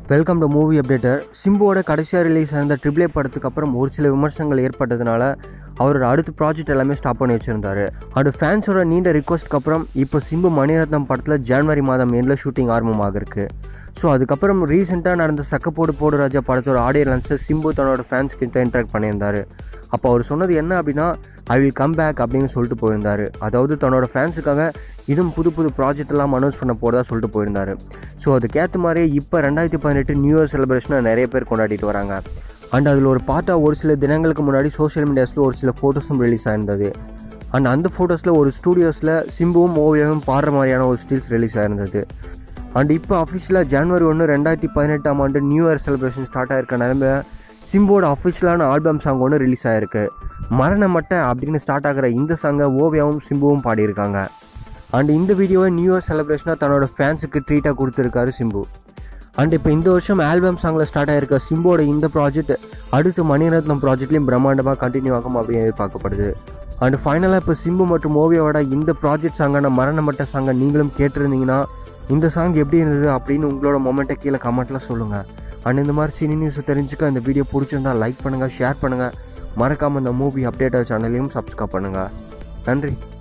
welcome to movie updater சிம்புவோட கடைசியாக release ஆன ட்ரிபிள் ஏ படத்துக்கு அப்புறம் ஒரு சில விமர்சனங்கள் ஏற்பட்டதுனால அவரோட அடுத்த ப்ராஜெக்ட் எல்லாமே ஸ்டாப் பண்ணி வச்சிருந்தாரு அது ஃபேன்ஸோட நீண்ட ரிக்வஸ்ட்க்கு அப்புறம் இப்போ சிம்பு மணிரத்னம் படத்தில் ஜனவரி மாதம் எண்டில் ஷூட்டிங் ஆரம்பமாக இருக்கு ஸோ அதுக்கப்புறம் ரீசெண்டாக நடந்த சக்கப்போடு போடு ராஜா படத்தோட ஆடியோ லான்ஸை சிம்பு தன்னோட ஃபேன்ஸ் கிட்ட இன்ட்ராக்ட் பண்ணியிருந்தாரு அப்போ அவர் சொன்னது என்ன அப்படின்னா ஐ வில் கம் பேக் அப்படின்னு சொல்லிட்டு போயிருந்தாரு அதாவது தன்னோட ஃபேன்ஸுக்காக இன்னும் புது புது ப்ராஜெக்ட் எல்லாம் அனௌன்ஸ் பண்ண போகிறதா சொல்லிட்டு போயிருந்தாரு ஸோ அதுக்கேற்ற மாதிரியே இப்போ ரெண்டாயிரத்தி பதினெட்டு நியூ இயர் செலிப்ரேஷனை நிறைய பேர் கொண்டாடிட்டு வராங்க அண்ட் அதில் ஒரு பாட்டாக ஒரு சில தினங்களுக்கு முன்னாடி சோஷியல் மீடியாஸில் ஒரு சில ஃபோட்டோஸும் ரிலீஸ் ஆயிருந்தது அண்ட் அந்த ஃபோட்டோஸில் ஒரு ஸ்டூடியோஸில் சிம்புவும் ஓவியாவும் பாடுற மாதிரியான ஒரு ஸ்டில்ஸ் ரிலீஸ் ஆயிருந்தது அண்ட் இப்போ அஃபிஷியலாக ஜனவரி ஒன்று ரெண்டாயிரத்தி பதினெட்டாம் ஆண்டு நியூ இயர் செலிப்ரேஷன் ஸ்டார்ட் ஆயிருக்க நிலமையில சிம்போட அஃபிஷியலான ஆல்பம் சாங் ஒன்று ரிலீஸ் ஆயிருக்கு மரணமட்ட அப்படின்னு ஸ்டார்ட் ஆகிற இந்த சாங்கை ஓவியாவும் சிம்புவும் பாடியிருக்காங்க அண்ட் இந்த வீடியோவை நியூ இயர் செலிப்ரேஷனாக தன்னோட ஃபேன்ஸுக்கு ட்ரீட்டாக கொடுத்துருக்காரு சிம்பு அண்ட் இப்போ இந்த வருஷம் ஆல்பம் சாங்கில் ஸ்டார்ட் ஆயிருக்க சிம்போட இந்த ப்ராஜெக்ட் அடுத்து மணிரத்னம் ப்ராஜெக்ட்லையும் பிரம்மாண்டமாக கண்டினியூ ஆகும் அப்படின்னு எதிர்பார்க்கப்படுது அண்ட் ஃபைனலாக இப்போ சிம்பு மற்றும் ஓவியாவோட இந்த ப்ராஜெக்ட் சாங்கான மரணமட்ட சாங்கை நீங்களும் கேட்டிருந்தீங்கன்னா இந்த சாங் எப்படி இருந்தது அப்படின்னு உங்களோட மொமெண்ட்டை கீழே கமெண்ட்டில் சொல்லுங்கள் அண்ட் இந்த மாதிரி சினி நியூஸை தெரிஞ்சுக்க இந்த வீடியோ பிடிச்சிருந்தா லைக் பண்ணுங்கள் ஷேர் பண்ணுங்கள் மறக்காமல் இந்த மூவி அப்டேட்டர் சேனலையும் சப்ஸ்கிரைப் பண்ணுங்கள் நன்றி